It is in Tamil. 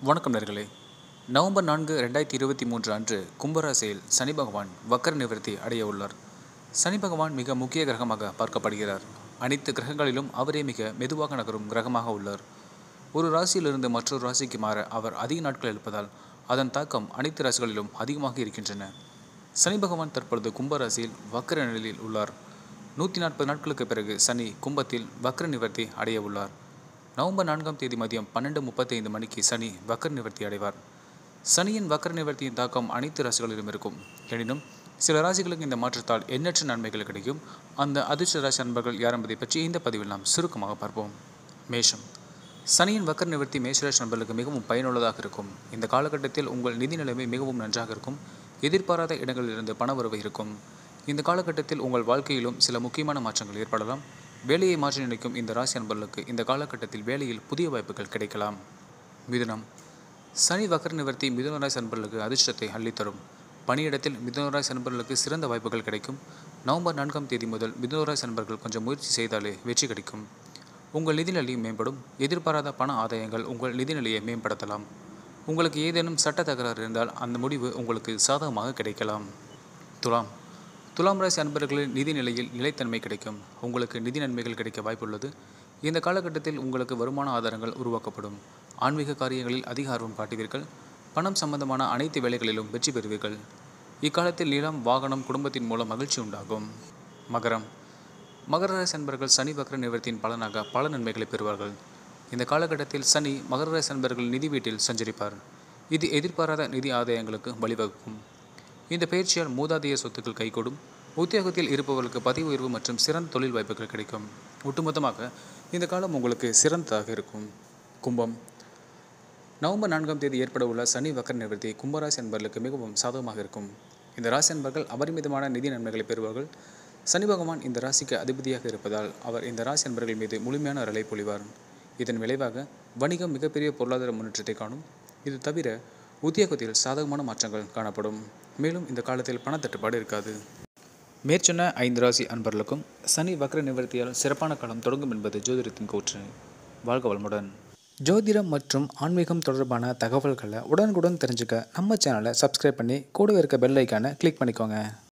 வணக்கம் நேர்களே நவம்பர் நான்கு ரெண்டாயிரத்தி இருபத்தி மூன்று அன்று கும்பராசியில் சனி பகவான் வக்கர நிவர்த்தி அடைய உள்ளார் சனி பகவான் மிக முக்கிய கிரகமாக பார்க்கப்படுகிறார் அனைத்து கிரகங்களிலும் அவரே மிக மெதுவாக நகரும் கிரகமாக உள்ளார் ஒரு ராசியிலிருந்து மற்றொரு ராசிக்கு மாற அவர் அதிக நாட்கள் இருப்பதால் அதன் தாக்கம் அனைத்து ராசிகளிலும் அதிகமாக இருக்கின்றன சனி பகவான் தற்பொழுது கும்பராசியில் வக்கர நிலையில் உள்ளார் நூற்றி நாற்பது நாட்களுக்கு பிறகு சனி கும்பத்தில் வக்ர நிவர்த்தி அடைய உள்ளார் நவம்பர் நான்காம் தேதி மதியம் பன்னெண்டு முப்பத்தைந்து மணிக்கு சனி வக்ர நிவர்த்தி அடைவார் சனியின் வக்ர நிவர்த்தியின் தாக்கம் அனைத்து ராசிகளிலும் இருக்கும் எனினும் சில ராசிகளுக்கு இந்த மாற்றத்தால் எண்ணற்ற நன்மைகள் கிடைக்கும் அந்த அதிர்ஷ்ட ராசி நண்பர்கள் யார் என்பதை பற்றி இந்த பதிவில் நாம் சுருக்கமாக பார்ப்போம் மேஷம் சனியின் வக்கர நிவர்த்தி மேஷராசி நண்பர்களுக்கு மிகவும் பயனுள்ளதாக இருக்கும் இந்த காலகட்டத்தில் உங்கள் நிதி நிலைமை மிகவும் நன்றாக இருக்கும் எதிர்பாராத இடங்களிலிருந்து பணவரவு இருக்கும் இந்த காலகட்டத்தில் உங்கள் வாழ்க்கையிலும் சில முக்கியமான மாற்றங்கள் ஏற்படலாம் வேலையை மாற்றி நினைக்கும் இந்த ராசி நண்பர்களுக்கு இந்த காலகட்டத்தில் வேலையில் புதிய வாய்ப்புகள் கிடைக்கலாம் மிதுனம் சனி வக்கர நிவர்த்தி மிதுன ராசி நண்பர்களுக்கு அதிர்ஷ்டத்தை அள்ளித்தரும் பணியிடத்தில் மிதுன ராசி நண்பர்களுக்கு சிறந்த வாய்ப்புகள் கிடைக்கும் நவம்பர் நான்காம் தேதி முதல் மிதுன ராசி நண்பர்கள் கொஞ்சம் முயற்சி செய்தாலே வெற்றி கிடைக்கும் உங்கள் நிதிநிலை மேம்படும் எதிர்பாராத பண ஆதாயங்கள் உங்கள் நிதிநிலையை மேம்படுத்தலாம் உங்களுக்கு ஏதேனும் சட்ட தகராறு இருந்தால் அந்த முடிவு உங்களுக்கு சாதகமாக கிடைக்கலாம் துலாம் துலாம் ராசி அன்பர்களின் நிதி நிலையில் நிலைத்தன்மை கிடைக்கும் உங்களுக்கு நிதி நன்மைகள் கிடைக்க வாய்ப்புள்ளது இந்த காலகட்டத்தில் உங்களுக்கு வருமான ஆதாரங்கள் உருவாக்கப்படும் ஆன்மீக காரியங்களில் அதிக ஆர்வம் காட்டுவீர்கள் பணம் சம்பந்தமான அனைத்து வேலைகளிலும் வெற்றி பெறுவீர்கள் இக்காலத்தில் நிலம் வாகனம் குடும்பத்தின் மூலம் மகிழ்ச்சி உண்டாகும் மகரம் மகர ராசி அன்பர்கள் சனி வக்ர நிவர்த்தியின் பலனாக பல நன்மைகளை பெறுவார்கள் இந்த காலகட்டத்தில் சனி மகர ராசி அன்பர்கள் நிதி வீட்டில் சஞ்சரிப்பார் இது எதிர்பாராத நிதி ஆதாயங்களுக்கு வழிவகுக்கும் இந்த பயிற்சியால் மூதாதைய சொத்துக்கள் கைகூடும் உத்தியோகத்தில் இருப்பவர்களுக்கு பதவி உயர்வு மற்றும் சிறந்த தொழில் வாய்ப்புகள் கிடைக்கும் ஒட்டுமொத்தமாக இந்த காலம் உங்களுக்கு சிறந்ததாக இருக்கும் கும்பம் நவம்பர் நான்காம் தேதி ஏற்பட உள்ள சனி வக்கர நிவர்த்தி கும்பராசி என்பவர்களுக்கு மிகவும் சாதகமாக இருக்கும் இந்த ராசி என்பர்கள் அபரிமிதமான நிதி நன்மைகளை பெறுவார்கள் சனி பகவான் இந்த ராசிக்கு அதிபதியாக இருப்பதால் அவர் இந்த ராசி என்பர்கள் மீது முழுமையான அருளை பொழிவார் இதன் விளைவாக வணிகம் மிகப்பெரிய பொருளாதார முன்னேற்றத்தை காணும் இது தவிர உத்தியோகத்தில் சாதகமான மாற்றங்கள் காணப்படும் மேலும் இந்த காலத்தில் பணத்தட்டுப்பாடு இருக்காது மேற்சொன்ன ஐந்து ராசி அன்பர்களுக்கும் சனி வக்ர நிவர்த்தியால் சிறப்பான காலம் தொடங்கும் என்பது ஜோதிடத்தின் கூற்று வாழ்க வளமுடன் ஜோதிடம் மற்றும் ஆன்மீகம் தொடர்பான தகவல்களை உடனுக்குடன் தெரிஞ்சுக்க நம்ம சேனலை சப்ஸ்கிரைப் பண்ணி கூடவே இருக்க பெல் ஐக்கானை கிளிக் பண்ணிக்கோங்க